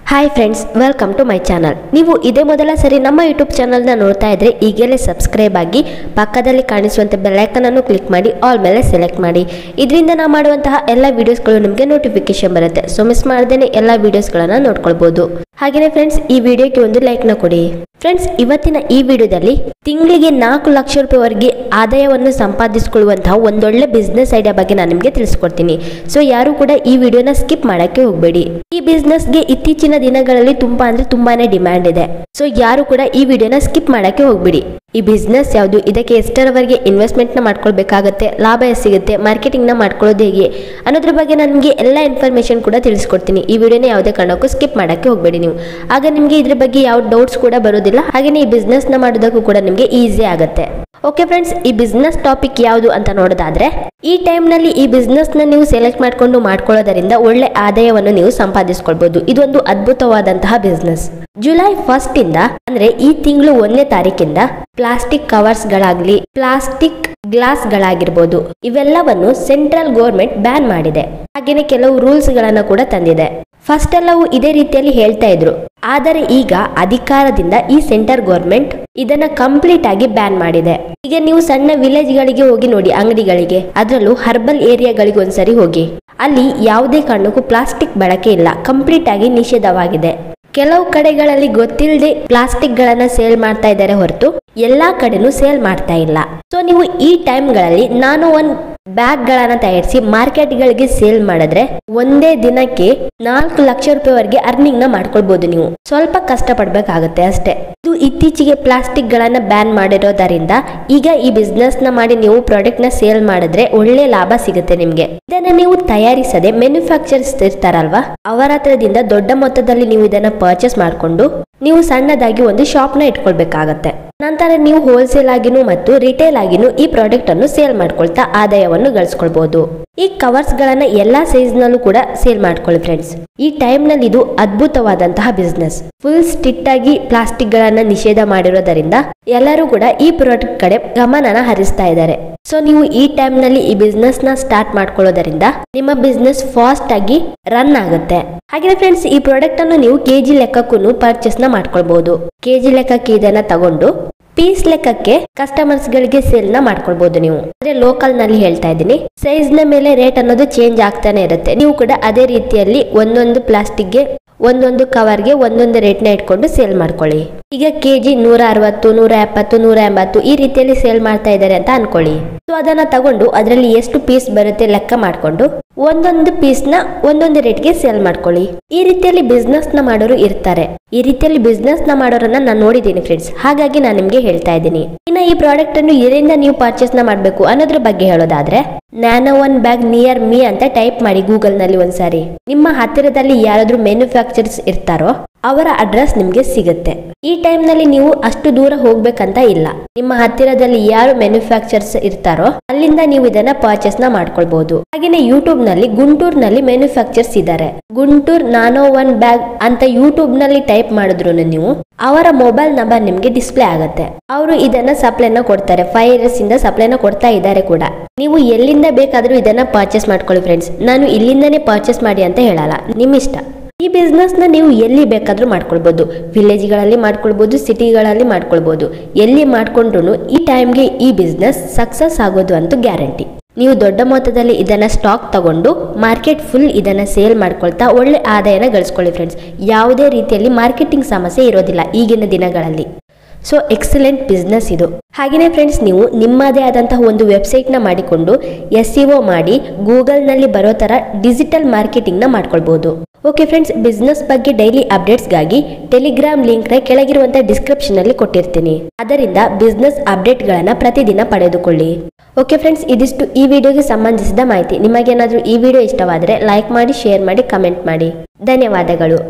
hi friends welcome to my channel ನೀವು ಇದೇ ಮೊದಲ ಸರಿ ನಮ್ಮ ಯೂಟ್ಯೂಬ್ ಚಾನಲ್ನ ನೋಡ್ತಾ ಇದ್ರೆ ಈಗಲೇ ಸಬ್ಸ್ಕ್ರೈಬ್ ಆಗಿ ಪಕ್ಕದಲ್ಲಿ ಕಾಣಿಸುವಂತೆ ಬೆಲ್ಲೈಕನ್ ಅನ್ನು ಕ್ಲಿಕ್ ಮಾಡಿ ಆಲ್ ಮೇಲೆ ಸೆಲೆಕ್ಟ್ ಮಾಡಿ ಇದರಿಂದ ನಾವು ಮಾಡುವಂತಹ ಎಲ್ಲ ವಿಡಿಯೋಸ್ಗಳು ನಿಮಗೆ ನೋಟಿಫಿಕೇಶನ್ ಬರುತ್ತೆ ಸೊ ಮಿಸ್ ಮಾಡ್ದೇನೆ ಎಲ್ಲ ವಿಡಿಯೋಸ್ಗಳನ್ನ ನೋಡ್ಕೊಳ್ಬಹುದು ಹಾಗೇನೆ ಫ್ರೆಂಡ್ಸ್ ಈ ವಿಡಿಯೋಗೆ ಒಂದು ಲೈಕ್ನ ಕೊಡಿ ಫ್ರೆಂಡ್ಸ್ ಇವತ್ತಿನ ಈ ವಿಡಿಯೋದಲ್ಲಿ ತಿಂಗಳಿಗೆ ನಾಲ್ಕು ಲಕ್ಷ ರೂಪಾಯಿವರೆಗೆ ಆದಾಯವನ್ನು ಸಂಪಾದಿಸಿಕೊಳ್ಳುವಂತಹ ಒಂದೊಳ್ಳೆ ಬಿಸ್ನೆಸ್ ಐಡಿಯಾ ಬಗ್ಗೆ ನಾನು ನಿಮಗೆ ತಿಳಿಸ್ಕೊಡ್ತೀನಿ ಸೊ ಯಾರು ಕೂಡ ಈ ವಿಡಿಯೋನ ಸ್ಕಿಪ್ ಮಾಡಕ್ಕೆ ಹೋಗಬೇಡಿ ಈ ಬಿಸ್ನೆಸ್ಗೆ ಇತ್ತೀಚಿನ ದಿನಗಳಲ್ಲಿ ತುಂಬಾ ಅಂದ್ರೆ ತುಂಬಾನೇ ಡಿಮ್ಯಾಂಡ್ ಇದೆ ಸೊ ಯಾರು ಕೂಡ ಈ ವಿಡಿಯೋನ ಸ್ಕಿಪ್ ಮಾಡಕ್ಕೆ ಹೋಗ್ಬಿಡಿ ಈ ಬಿಸ್ನೆಸ್ ಯಾವುದು ಇದಕ್ಕೆ ಎಷ್ಟರವರೆಗೆ ಇನ್ವೆಸ್ಟ್ಮೆಂಟ್ ನ ಮಾಡ್ಕೊಳ್ಬೇಕಾಗತ್ತೆ ಲಾಭ ಎಷ್ಟು ಸಿಗುತ್ತೆ ಮಾರ್ಕೆಟಿಂಗ್ ನ ಮಾಡ್ಕೊಳ್ಳೋದು ಹೇಗೆ ಅನ್ನೋದ್ರ ಬಗ್ಗೆ ನಾನು ನಿಮಗೆ ಎಲ್ಲ ಇನ್ಫಾರ್ಮೇಶನ್ ಕೂಡ ತಿಳಿಸ್ಕೊಡ್ತೀನಿ ಈ ವಿಡಿಯೋನ ಯಾವುದೇ ಕಾರಣಕ್ಕೂ ಸ್ಕಿಪ್ ಮಾಡಕ್ಕೆ ಹೋಗಬೇಡಿ ನೀವು ಆಗ ನಿಮಗೆ ಇದ್ರ ಬಗ್ಗೆ ಯಾವ ಡೌಟ್ಸ್ ಕೂಡ ಬರೋದಿಲ್ಲ ಹಾಗೆಯೇ ಈ ಬಿಸ್ನೆಸ್ ನ ಮಾಡೋದಕ್ಕೂ ಕೂಡ ನಿಮಗೆ ಈಸಿ ಆಗುತ್ತೆ ಓಕೆ ಫ್ರೆಂಡ್ಸ್ ಈ ಬಿಸ್ನೆಸ್ ಟಾಪಿಕ್ ಯಾವುದು ಅಂತ ನೋಡೋದಾದ್ರೆ ಈ ಟೈಮ್ ನಲ್ಲಿ ಈ ಬಿಸ್ನೆಸ್ ನ ನೀವು ಸೆಲೆಕ್ಟ್ ಮಾಡ್ಕೊಂಡು ಮಾಡ್ಕೊಳ್ಳೋದರಿಂದ ಒಳ್ಳೆ ಆದಾಯವನ್ನು ನೀವು ಸಂಪಾದಿಸ್ಕೊಳ್ಬಹುದು ಇದೊಂದು ಅದ್ಭುತವಾದಂತಹ ಬಿಸ್ನೆಸ್ ಜುಲೈ ಫಸ್ಟ್ ಇಂದ ಅಂದ್ರೆ ಈ ತಿಂಗಳು ಒಂದನೇ ತಾರೀಕಿಂದ ಪ್ಲಾಸ್ಟಿಕ್ ಕವರ್ಸ್ ಗಳಾಗ್ಲಿ ಪ್ಲಾಸ್ಟಿಕ್ ಗ್ಲಾಸ್ ಗಳಾಗಿರ್ಬೋದು ಇವೆಲ್ಲವನ್ನು ಸೆಂಟ್ರಲ್ ಗೋರ್ಮೆಂಟ್ ಬ್ಯಾನ್ ಮಾಡಿದೆ ಹಾಗೇನೆ ಕೆಲವು ರೂಲ್ಸ್ ಗಳನ್ನ ಕೂಡ ತಂದಿದೆ ಫಸ್ಟ್ ಎಲ್ಲವೂ ಇದೇ ರೀತಿಯಲ್ಲಿ ಹೇಳ್ತಾ ಇದ್ರು ಆದರೆ ಈಗ ಅಧಿಕಾರದಿಂದ ಈ ಸೆಂಟರ್ ಗೌರ್ಮೆಂಟ್ ಇದನ್ನ ಕಂಪ್ಲೀಟ್ ಆಗಿ ಬ್ಯಾನ್ ಮಾಡಿದೆ ಈಗ ನೀವು ಸಣ್ಣ ವಿಲೇಜ್ ಗಳಿಗೆ ಹೋಗಿ ನೋಡಿ ಅಂಗಡಿಗಳಿಗೆ ಅದರಲ್ಲೂ ಹರ್ಬಲ್ ಏರಿಯಾಗಳಿಗೆ ಒಂದ್ಸರಿ ಹೋಗಿ ಅಲ್ಲಿ ಯಾವುದೇ ಕಾರಣಕ್ಕೂ ಪ್ಲಾಸ್ಟಿಕ್ ಬಳಕೆ ಇಲ್ಲ ಕಂಪ್ಲೀಟ್ ಆಗಿ ನಿಷೇಧವಾಗಿದೆ ಕೆಲವು ಕಡೆಗಳಲ್ಲಿ ಗೊತ್ತಿಲ್ಲದೆ ಪ್ಲಾಸ್ಟಿಕ್ ಗಳನ್ನ ಸೇಲ್ ಮಾಡ್ತಾ ಇದ್ದಾರೆ ಹೊರತು ಎಲ್ಲಾ ಕಡೆನೂ ಸೇಲ್ ಮಾಡ್ತಾ ಇಲ್ಲ ಸೊ ನೀವು ಈ ಟೈಮ್ಗಳಲ್ಲಿ ನಾನು ಒಂದ್ ಬ್ಯಾಗ್ ಗಳನ್ನ ತಯಾರಿಸಿ ಮಾರ್ಕೆಟ್ ಗಳಿಗೆ ಸೇಲ್ ಮಾಡಿದ್ರೆ ಒಂದೇ ದಿನಕ್ಕೆ ನಾಲ್ಕು ಲಕ್ಷ ರೂಪಾಯಿವರೆಗೆ ಅರ್ನಿಂಗ್ ನ ಮಾಡ್ಕೊಳ್ಬಹುದು ನೀವು ಸ್ವಲ್ಪ ಕಷ್ಟ ಪಡ್ಬೇಕಾಗತ್ತೆ ಅಷ್ಟೇ ಇದು ಇತ್ತೀಚೆಗೆ ಪ್ಲಾಸ್ಟಿಕ್ ಗಳನ್ನ ಬ್ಯಾನ್ ಮಾಡಿರೋದರಿಂದ ಈಗ ಈ ಬಿಸ್ನೆಸ್ ನ ಮಾಡಿ ನೀವು ಪ್ರಾಡಕ್ಟ್ ನ ಸೇಲ್ ಮಾಡಿದ್ರೆ ಒಳ್ಳೆ ಲಾಭ ಸಿಗುತ್ತೆ ನಿಮ್ಗೆ ಇದನ್ನ ನೀವು ತಯಾರಿಸದೆ ಮ್ಯಾನುಫ್ಯಾಕ್ಚರ್ಸ್ ಇರ್ತಾರಲ್ವಾ ಅವರ ಹತ್ರದಿಂದ ದೊಡ್ಡ ಮೊತ್ತದಲ್ಲಿ ನೀವು ಇದನ್ನ ಪರ್ಚೇಸ್ ಮಾಡಿಕೊಂಡು ನೀವು ಸಣ್ಣದಾಗಿ ಒಂದು ಶಾಪ್ ನ ಇಟ್ಕೊಳ್ಬೇಕಾಗತ್ತೆ ನಂತರ ನೀವು ಹೋಲ್ಸೇಲ್ ಆಗಿನೂ ಮತ್ತು ರಿಟೇಲ್ ಆಗಿನೂ ಈ ಪ್ರಾಡಕ್ಟ್ ಅನ್ನು ಸೇಲ್ ಮಾಡ್ಕೊಳ್ತಾ ಆದಾಯವನ್ನು ಗಳಿಸ್ಕೊಳ್ಬಹುದು ಈ ಕವರ್ಸ್ ಗಳನ್ನ ಎಲ್ಲಾ ಸೈಜ್ ನಲ್ಲೂ ಕೂಡ ಸೇಲ್ ಮಾಡ್ಕೊಳ್ಳಿ ಫ್ರೆಂಡ್ಸ್ ಈ ಟೈಮ್ ನಲ್ಲಿ ಇದು ಅದ್ಭುತವಾದಂತಹ ಬಿಸ್ನೆಸ್ ಫುಲ್ ಸ್ಟ್ರಿಕ್ಟ್ ಆಗಿ ಪ್ಲಾಸ್ಟಿಕ್ ಗಳನ್ನ ನಿಷೇಧ ಮಾಡಿರೋದರಿಂದ ಎಲ್ಲರೂ ಕೂಡ ಈ ಪ್ರಾಡಕ್ಟ್ ಕಡೆ ಗಮನನ ಹರಿಸ್ತಾ ಇದ್ದಾರೆ ಸೊ ನೀವು ಈ ಟೈಮ್ ನಲ್ಲಿ ಈ ಬಿಸ್ನೆಸ್ ನ ಸ್ಟಾರ್ಟ್ ಮಾಡ್ಕೊಳ್ಳೋದರಿಂದ ನಿಮ್ಮ ಬಿಸ್ನೆಸ್ ಫಾಸ್ಟ್ ಆಗಿ ರನ್ ಆಗುತ್ತೆ ಹಾಗೆ ಫ್ರೆಂಡ್ಸ್ ಈ ಪ್ರಾಡಕ್ಟ್ ಅನ್ನು ನೀವು ಕೆಜಿ ಲೆಕ್ಕಕ್ಕೂ ಪರ್ಚೇಸ್ ನ ಮಾಡ್ಕೊಳ್ಬಹುದು ಕೆಜಿ ಲೆಕ್ಕಕ್ಕೆ ಇದನ್ನ ತಗೊಂಡು ಪೀಸ್ ಲೆಕ್ಕಕ್ಕೆ ಕಸ್ಟಮರ್ಸ್ ಗಳಿಗೆ ಸೇಲ್ ನ ಮಾಡ್ಕೊಳ್ಬಹುದು ನೀವು ಅಂದ್ರೆ ಲೋಕಲ್ ನಲ್ಲಿ ಹೇಳ್ತಾ ಇದ್ದೀನಿ ಸೈಜ್ ನ ಮೇಲೆ ರೇಟ್ ಅನ್ನೋದು ಚೇಂಜ್ ಆಗ್ತಾನೆ ಇರುತ್ತೆ ನೀವು ಕೂಡ ಅದೇ ರೀತಿಯಲ್ಲಿ ಒಂದೊಂದು ಪ್ಲಾಸ್ಟಿಕ್ ಗೆ ಒಂದೊಂದು ಕವರ್ಗೆ ಒಂದೊಂದು ರೇಟ್ ನ ಇಟ್ಕೊಂಡು ಸೇಲ್ ಮಾಡ್ಕೊಳ್ಳಿ ಈಗ ಕೆಜಿ ನೂರ ಅರವತ್ತು ನೂರ ಎಪ್ಪತ್ತು ನೂರ ಎಂಬತ್ತು ಈ ರೀತಿಯಲ್ಲಿ ಸೇಲ್ ಮಾಡ್ತಾ ಇದ್ದಾರೆ ಅಂತ ಅನ್ಕೊಳ್ಳಿ ಸೊ ಅದನ್ನ ತಗೊಂಡು ಅದರಲ್ಲಿ ಎಷ್ಟು ಪೀಸ್ ಬರುತ್ತೆ ಲೆಕ್ಕ ಮಾಡ್ಕೊಂಡು ಒಂದೊಂದು ಪೀಸ್ ನ ಒಂದೊಂದು ರೇಟ್ಗೆ ಸೇಲ್ ಮಾಡ್ಕೊಳ್ಳಿ ಈ ರೀತಿಯಲ್ಲಿ ಬಿಸ್ನೆಸ್ ನ ಮಾಡೋರು ಇರ್ತಾರೆ ಈ ರೀತಿಯಲ್ಲಿ ಬಿಸ್ನೆಸ್ ನ ಮಾಡೋರನ್ನ ನಾನು ನೋಡಿದ್ದೀನಿ ಫ್ರೆಂಡ್ಸ್ ಹಾಗಾಗಿ ನಾನು ನಿಮ್ಗೆ ಹೇಳ್ತಾ ಇದ್ದೀನಿ ಇನ್ನ ಈ ಪ್ರಾಡಕ್ಟ್ ಅನ್ನು ಎಲ್ಲಿಂದ ನೀವು ಪರ್ಚೇಸ್ ನ ಮಾಡ್ಬೇಕು ಅನ್ನೋದ್ರ ಬಗ್ಗೆ ಹೇಳೋದಾದ್ರೆ non woven bag near me ಅಂತ ಟೈಪ್ ಮಾಡಿ ಗೂಗಲ್ ನಲ್ಲಿ ಒಂದ್ಸಾರಿ ನಿಮ್ಮ ಹತ್ತಿರದಲ್ಲಿ ಯಾರಾದ್ರೂ ಮ್ಯಾನುಫ್ಯಾಕ್ಚರ್ಸ್ ಇರ್ತಾರೋ ಅವರ ಅಡ್ರೆಸ್ ನಿಮ್ಗೆ ಸಿಗುತ್ತೆ ಈ ಟೈಮ್ ನಲ್ಲಿ ನೀವು ಅಷ್ಟು ದೂರ ಹೋಗ್ಬೇಕಂತ ಇಲ್ಲ ನಿಮ್ಮ ಹತ್ತಿರದಲ್ಲಿ ಯಾರು ಮ್ಯಾನುಫ್ಯಾಕ್ಚರ್ಸ್ ಇರ್ತಾರೋ ಅಲ್ಲಿಂದ ನೀವು ಇದನ್ನ ಪರ್ಚೇಸ್ ನ ಮಾಡ್ಕೊಳ್ಬಹುದು ಹಾಗೇನೆ ಯೂಟ್ಯೂಬ್ ನಲ್ಲಿ ಗುಂಟೂರ್ ನಲ್ಲಿ ಮ್ಯಾನುಫ್ಯಾಕ್ಚರ್ಸ್ ಇದ್ದಾರೆ ಗುಂಟೂರ್ ನಾನೋ ಒನ್ ಬ್ಯಾಗ್ ಅಂತ ಯೂಟ್ಯೂಬ್ ನಲ್ಲಿ ಟೈಪ್ ಮಾಡಿದ್ರು ನೀವು ಅವರ ಮೊಬೈಲ್ ನಂಬರ್ ನಿಮ್ಗೆ ಡಿಸ್ಪ್ಲೇ ಆಗುತ್ತೆ ಅವರು ಇದನ್ನ ಸಪ್ಲೈನ ಕೊಡ್ತಾರೆ ಫೈವ್ ಇಯರ್ಸ್ ಇಂದ ಸಪ್ಲೈನ ಕೊಡ್ತಾ ಇದ್ದಾರೆ ಕೂಡ ನೀವು ಎಲ್ಲಿಂದ ಬೇಕಾದ್ರೂ ಇದನ್ನ ಪರ್ಚೇಸ್ ಮಾಡ್ಕೊಳ್ಳಿ ಫ್ರೆಂಡ್ಸ್ ನಾನು ಇಲ್ಲಿಂದನೇ ಪರ್ಚೇಸ್ ಮಾಡಿ ಅಂತ ಹೇಳಲ್ಲ ನಿಮ್ ಇಷ್ಟ ಈ ಬಿಸ್ನೆಸ್ ನ ನೀವು ಎಲ್ಲಿ ಬೇಕಾದ್ರೂ ಮಾಡ್ಕೊಳ್ಬಹುದು ವಿಲೇಜ್ಗಳಲ್ಲಿ ಮಾಡ್ಕೊಳ್ಬಹುದು ಸಿಟಿಗಳಲ್ಲಿ ಮಾಡ್ಕೊಳ್ಬಹುದು ಎಲ್ಲಿ ಮಾಡ್ಕೊಂಡ್ರು ಈ ಟೈಮ್ಗೆ ಈ ಬಿಸ್ನೆಸ್ ಸಕ್ಸಸ್ ಆಗೋದು ಅಂತೂ ಗ್ಯಾರಂಟಿ ನೀವು ದೊಡ್ಡ ಮೊತ್ತದಲ್ಲಿ ಇದನ್ನ ಸ್ಟಾಕ್ ತಗೊಂಡು ಮಾರ್ಕೆಟ್ ಫುಲ್ ಇದನ್ನ ಸೇಲ್ ಮಾಡ್ಕೊಳ್ತಾ ಒಳ್ಳೆ ಆದಾಯನ ಗಳಿಸ್ಕೊಳ್ಳಿ ಫ್ರೆಂಡ್ಸ್ ಯಾವುದೇ ರೀತಿಯಲ್ಲಿ ಮಾರ್ಕೆಟಿಂಗ್ ಸಮಸ್ಯೆ ಇರೋದಿಲ್ಲ ಈಗಿನ ದಿನಗಳಲ್ಲಿ ಸೊ ಎಕ್ಸಲೆಂಟ್ ಬಿಸ್ನೆಸ್ ಇದು ಹಾಗೆಯೇ ಫ್ರೆಂಡ್ಸ್ ನೀವು ನಿಮ್ಮದೇ ಆದಂತಹ ಒಂದು ವೆಬ್ಸೈಟ್ನ ಮಾಡಿಕೊಂಡು ಎಸ್ ಸಿ ಒ ಮಾಡಿ ಗೂಗಲ್ನಲ್ಲಿ ಬರೋ ಥರ ಡಿಜಿಟಲ್ ಮಾರ್ಕೆಟಿಂಗ್ನ ಮಾಡ್ಕೊಳ್ಬಹುದು ಓಕೆ ಫ್ರೆಂಡ್ಸ್ ಬಿಸ್ನೆಸ್ ಬಗ್ಗೆ ಡೈಲಿ ಅಪ್ಡೇಟ್ಸ್ಗಾಗಿ ಟೆಲಿಗ್ರಾಮ್ ಲಿಂಕ್ನ ಕೆಳಗಿರುವಂಥ ಡಿಸ್ಕ್ರಿಪ್ಷನಲ್ಲಿ ಕೊಟ್ಟಿರ್ತೀನಿ ಅದರಿಂದ ಬಿಸ್ನೆಸ್ ಅಪ್ಡೇಟ್ಗಳನ್ನು ಪ್ರತಿದಿನ ಪಡೆದುಕೊಳ್ಳಿ ಓಕೆ ಫ್ರೆಂಡ್ಸ್ ಇದಿಷ್ಟು ಈ ವಿಡಿಯೋಗೆ ಸಂಬಂಧಿಸಿದ ಮಾಹಿತಿ ನಿಮಗೇನಾದರೂ ಈ ವಿಡಿಯೋ ಇಷ್ಟವಾದರೆ ಲೈಕ್ ಮಾಡಿ ಶೇರ್ ಮಾಡಿ ಕಮೆಂಟ್ ಮಾಡಿ ಧನ್ಯವಾದಗಳು